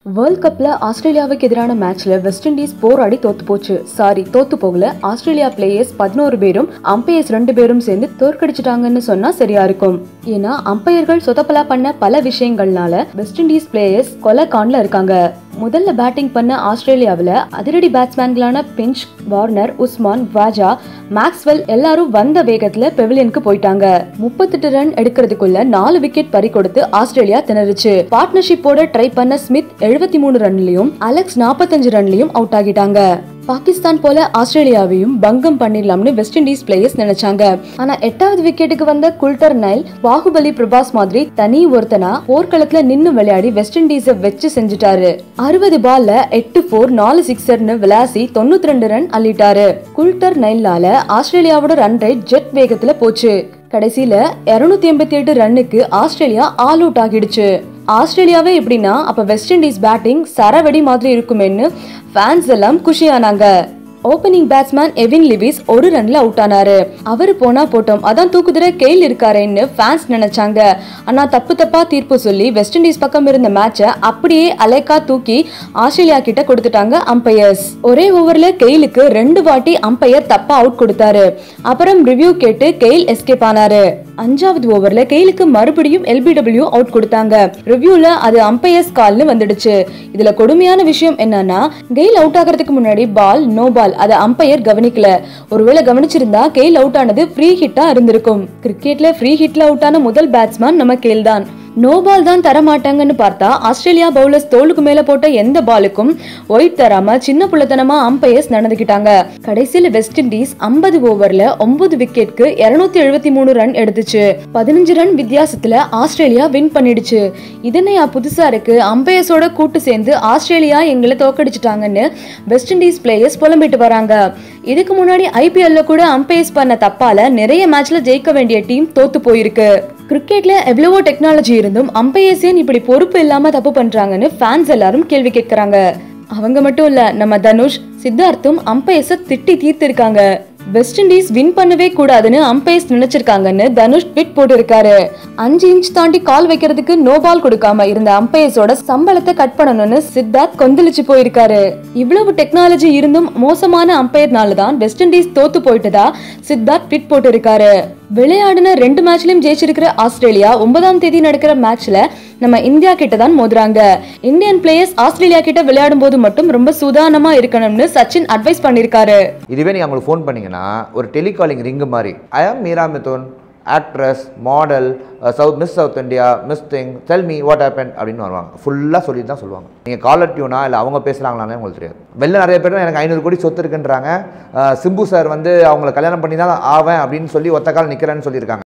world கப்ல ஆஸ்திரேலியாவுக்கு எதிரான மேட்ச்ல வெஸ்ட் இண்டீஸ் போராடி தோத்து போச்சு சாரி தோத்து போகல ஆஸ்திரேலியா பிளேயர்ஸ் பதினோரு பேரும் அம்பையர்ஸ் ரெண்டு பேரும் சேர்ந்து தோற்கடிச்சிட்டாங்கன்னு சொன்னா சரியா இருக்கும் ஏன்னா அம்பையர்கள் சொதப்பலா பண்ண பல விஷயங்கள்னால வெஸ்ட் இண்டீஸ் பிளேயர்ஸ் கொலை கான்ல இருக்காங்க முதல்ல பேட்டிங் பண்ண ஆஸ்திரேலியாவுல அதிரடி பேட்ஸ்மேன்களான Finch Warner Usman Khawaja Maxwell எல்லாரும் வந்த வேகத்துல பெவிலியனுக்கு போயிட்டாங்க முப்பத்தெட்டு ரன் எடுக்கிறதுக்குள்ள நாலு விக்கெட் பறி கொடுத்து ஆஸ்திரேலியா திணறுச்சு பார்ட்னர்ஷிப்போட ட்ரை பண்ண ஸ்மித் எழுபத்தி மூணு ரன்லயும் அலெக்ஸ் நாற்பத்தஞ்சு ரன்லயும் அவுட் ஆகிட்டாங்க பாகிஸ்தான் போல ஆஸ்திரேலியாவையும் பங்கம் பண்ணிடலாம்னு வெஸ்ட் இண்டீஸ் பிளேயர்ஸ் நினைச்சாங்க ஆனா எட்டாவது விக்கெட்டுக்கு வந்த குல்டர் நைல் பாகுபலி பிரபாஸ் மாதிரி தனி ஒருத்தனா போர்க்களத்துல நின்னு விளையாடி வெஸ்ட் இண்டீஸ வச்சு செஞ்சுட்டாரு அறுபது பால்ல எட்டு போர் நாலு சிக்ஸர்னு விளாசி தொண்ணூத்தி ரெண்டு ரன் அள்ளிட்டாரு குல்டர் நைலால ஆஸ்திரேலியாவோட ரன் ரேட் ஜெட் வேகத்துல போச்சு கடைசியில இருநூத்தி எண்பத்தி எட்டு ரன்னுக்கு ஆஸ்திரேலியா ஆல் அவுட் ஆகிடுச்சு ஆஸ்திரேலியாவே எப்படின்னா அப்ப வெஸ்ட் இண்டீஸ் பேட்டிங் சரவெடி மாதிரி இருக்குமேன்னு ஃபேன்ஸ் எல்லாம் குஷியானாங்க ஓப்பனிங் பேட்ஸ்மேன் எவின் லிவிஸ் ஒரு ரன்ல அவுட் ஆனாரு அவரு போனா போட்டோம் அதான் தூக்குதிர கெயில் இருக்காரேன்னு ஃபேன்ஸ் நினைச்சாங்க ஆனா தப்பு தப்பா தீர்ப்பு சொல்லி வெஸ்ட் இண்டீஸ் பக்கம் இருந்த மேட்சை அப்படியே அலைக்கா தூக்கி ஆஸ்திரேலியா கிட்ட கொடுத்துட்டாங்க அம்பையர்ஸ் ஒரே ஓவர்ல கெயிலுக்கு ரெண்டு வாட்டி அம்பையர் தப்பா அவுட் கொடுத்தாரு அப்புறம் ரிவ்யூ கேட்டு கெயில் எஸ்கேப் ஆனாரு அஞ்சாவது ஓவர்ல கெயிலுக்கு மறுபடியும் எல்பிடபிள்யூ அவுட் கொடுத்தாங்க ரிவ்யூல அது அம்பையர்ஸ் கால்னு வந்துடுச்சு இதுல கொடுமையான விஷயம் என்னன்னா கெயில் அவுட் ஆகிறதுக்கு முன்னாடி பால் நோ பால் அதை அம்பையர் கவனிக்கல ஒருவேளை கவனிச்சிருந்தா கெயில் அவுட் ஆனது ஃப்ரீ ஹிட்டா இருந்திருக்கும் கிரிக்கெட்ல ஃப்ரீ ஹிட்ல அவுட் ஆன முதல் பேட்ஸ்மேன் நம்ம கெயில் தான் நோ பால் தான் தர மாட்டாங்கன்னு பார்த்தா ஆஸ்திரேலியா பவுலர்ஸ் தோலுக்கு மேல போட்ட எந்த பாலுக்கும் ஒயிட் தராம சின்ன புள்ளத்தனமா அம்பையர்ஸ் நடந்துக்கிட்டாங்க கடைசியில வெஸ்ட் இண்டீஸ் ஐம்பது ஓவர்ல ஒன்பது விக்கெட்க்கு இருநூத்தி எழுபத்தி மூணு ரன் எடுத்துச்சு பதினஞ்சு ரன் வித்தியாசத்துல ஆஸ்திரேலியா வின் பண்ணிடுச்சு இதனையா புதுசா இருக்கு அம்பையர்ஸோட கூட்டு சேர்ந்து ஆஸ்திரேலியா எங்களை தோக்கடிச்சிட்டாங்கன்னு வெஸ்ட் இண்டீஸ் பிளேயர்ஸ் புலம்பிட்டு வராங்க இதுக்கு முன்னாடி ஐபிஎல்ல கூட அம்பையர்ஸ் பண்ண தப்பால நிறைய மேட்ச்ல ஜெயிக்க வேண்டிய டீம் தோத்து போயிருக்கு கிரிக்கெட்ல எவ்வளவோ டெக்னாலஜி இருந்தும் அம்பையர்ஸ் ஏன் இப்படி பொறுப்பு இல்லாம தப்பு பண்றாங்கன்னு ஃபேன்ஸ் எல்லாரும் கேள்வி கேட்கறாங்க அவங்க மட்டும் இல்ல நம்ம தனுஷ் சித்தார்த்தும் அம்பையர்ஸ திட்டி தீர்த்திருக்காங்க வெஸ்ட் இண்டீஸ் வின் பண்ணவே கூடாதுன்னு அம்பையர்ஸ் நினைச்சிருக்காங்கன்னு தனுஷ் ட்வீட் போட்டிருக்காரு அஞ்சு இன்ச் தாண்டி கால் வைக்கிறதுக்கு நோ பால் கொடுக்காம இருந்த அம்பையர்ஸோட சம்பளத்தை கட் பண்ணணும்னு சித்தார்த் கொந்தளிச்சு போயிருக்காரு இவ்வளவு டெக்னாலஜி இருந்தும் மோசமான அம்பையர்னால தான் வெஸ்ட் இண்டீஸ் தோத்து போயிட்டதா சித்தார்த் ட்வீட் போட்டிருக்காரு விளையாடின ரெண்டு மேட்ச்லயும் ஜெயிச்சிருக்கிற ஆஸ்திரேலியா ஒன்பதாம் தேதி நடக்கிற மேட்ச்ல நம்ம இந்தியா கிட்ட தான் மோதுறாங்க இந்தியன் பிளேயர்ஸ் ஆஸ்திரேலியா கிட்ட விளையாடும் போது மட்டும் ரொம்ப சூதானமா இருக்கணும்னு சச்சின் அட்வைஸ் பண்ணிருக்காரு இதுவே நீங்கள் அவங்களுக்கு ஃபோன் பண்ணீங்கன்னா ஒரு டெலிகாலிங் ரிங்கு மாதிரி I am Meera Mithun actress model south miss south India miss thing tell me what happen அப்படின்னு வருவாங்க ஃபுல்லாக சொல்லிட்டு தான் சொல்லுவாங்க நீங்கள் காலர் டியூனா இல்லை அவங்க பேசுகிறாங்களானே உங்களுக்கு தெரியாது வெளில நிறைய பேர் எனக்கு ஐநூறு கோடி சொத்து இருக்குன்றாங்க அஹ் சிம்பு சார் வந்து அவங்கள கல்யாணம் பண்ணி தான் ஆவேன் அப்படின்னு சொல்லி ஒத்த கால் நிற்கிறேன்னு சொல்லியிருக்காங்க